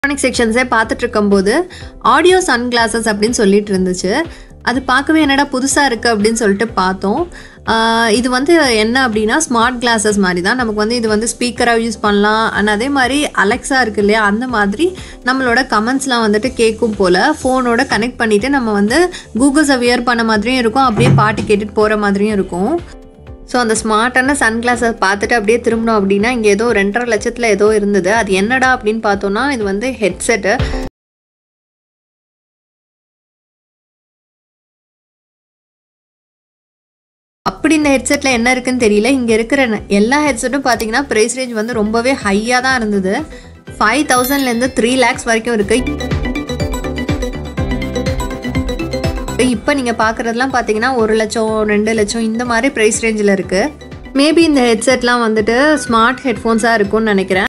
electronic செக்ஷன்ஸே பார்த்துட்டு இருக்கும்போது audio Sun classes அப்படின்னு சொல்லிட்டு இருந்துச்சு அது பார்க்கவே என்னடா புதுசாக இருக்குது அப்படின்னு சொல்லிட்டு பார்த்தோம் ஆஹ் இது வந்து என்ன அப்படின்னா ஸ்மார்ட் கிளாஸஸ் மாதிரி தான் நமக்கு வந்து இது வந்து ஸ்பீக்கராக யூஸ் பண்ணலாம் அண்ட் அதே மாதிரி அலெக்ஸா இருக்கு இல்லையா அந்த மாதிரி நம்மளோட கமெண்ட்ஸ்லாம் வந்துட்டு கேட்கும் போல் ஃபோனோட கனெக்ட் பண்ணிவிட்டு நம்ம வந்து கூகுள்ஸை வியர் பண்ண மாதிரியும் இருக்கும் அப்படியே பாட்டு கேட்டுட்டு போகிற மாதிரியும் இருக்கும் ஸோ அந்த ஸ்மார்ட்டான சன் கிளாஸை பார்த்துட்டு அப்படியே திரும்பினோம் அப்படின்னா இங்கே ஏதோ ரெண்டரை லட்சத்தில் ஏதோ இருந்தது அது என்னடா அப்படின்னு பார்த்தோன்னா இது வந்து ஹெட்செட்டு அப்படி இந்த ஹெட்செட்டில் என்ன இருக்குன்னு தெரியல இங்கே இருக்கிற ந- எல்லா ஹெட்செட்டும் பார்த்தீங்கன்னா ப்ரைஸ் ரேஞ்ச் வந்து ரொம்பவே ஹையாக தான் இருந்தது ஃபைவ் தௌசண்ட்லேருந்து த்ரீ லேக்ஸ் வரைக்கும் இருக்குது இப்போ நீங்கள் பார்க்குறதுலாம் பார்த்தீங்கன்னா ஒரு லட்சம் ரெண்டு லட்சம் இந்த மாதிரி ப்ரைஸ் ரேஞ்சில் இருக்குது மேபி இந்த ஹெட்செட்லாம் வந்துட்டு ஸ்மார்ட் ஹெட்ஃபோன்ஸாக இருக்கும்னு நினைக்கிறேன்